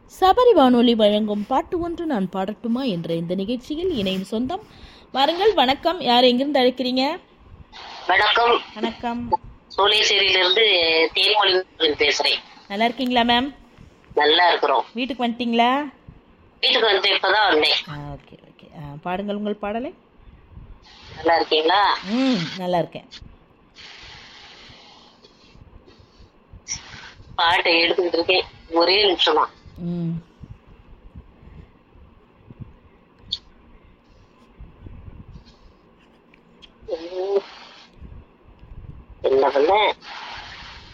சபரி வானொலி வழங்கும் பாட்டு ஒன்று நான் பாடட்டுமா என்ற இந்த நிகழ்ச்சியில் இணையும் சொந்தம் வாருங்கள் வணக்கம் யார் எங்கிருந்து அழைக்கிறீங்க வணக்கம் வணக்கம் சோழேஸ்வரியிலிருந்து தேன்மொழி முருகன் பேசுறேன் நல்லா இருக்கீங்களா மேம் நல்லா இருக்கிறோம் வீட்டுக்கு வந்துட்டீங்களா வீட்டுக்கு வந்து இப்பதான் வந்தேன் ஆ ஓகே ஓகே ஆ பாடுங்கள் உங்கள் பாடலை நல்லா இருக்கீங்களா ம் நல்லா இருக்கேன் பாட்டை எடுத்துக்கிட்டு இருக்கேன் ஒரே நிமிஷமா ம் உம். என்ன பண்ண